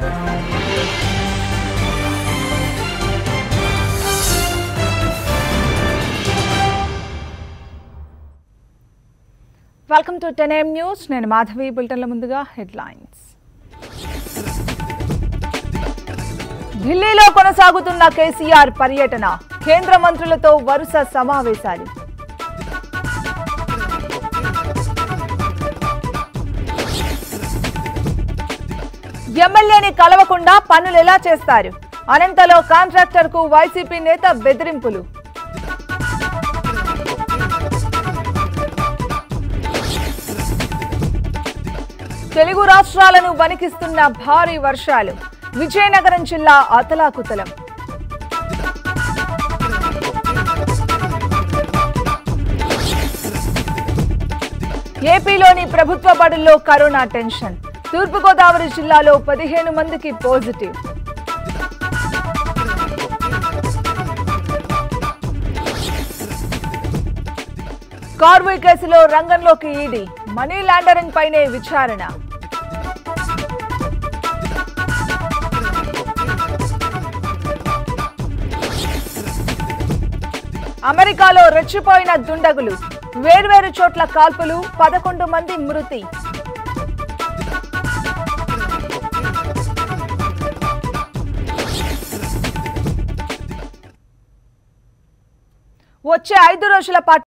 welcome to ten ఏం news నేను మాధవి బులెటిన్ల ముందుగా హెడ్లైన్స్ ఢిల్లీలో కొనసాగుతున్న కేసీఆర్ పర్యటన కేంద్ర మంత్రులతో వరుస సమావేశాలు ఎమ్మెల్యేని కలవకుండా పనులు ఎలా చేస్తారు అనంతలో కాంట్రాక్టర్ కు వైసీపీ నేత బెదిరింపులు తెలుగు రాష్ట్రాలను వణికిస్తున్న భారీ వర్షాలు విజయనగరం జిల్లా అతలాకుతలం ఏపీలోని ప్రభుత్వ బడుల్లో కరోనా టెన్షన్ తూర్పుగోదావరి జిల్లాలో పదిహేను మందికి పాజిటివ్ కార్వీ కేసులో రంగంలోకి ఈడీ మనీ లాండరింగ్ పైనే విచారణ అమెరికాలో రెచ్చిపోయిన దుండగులు వేర్వేరు చోట్ల కాల్పులు పదకొండు మంది మృతి వచ్చే ఐదు రోజుల పాటు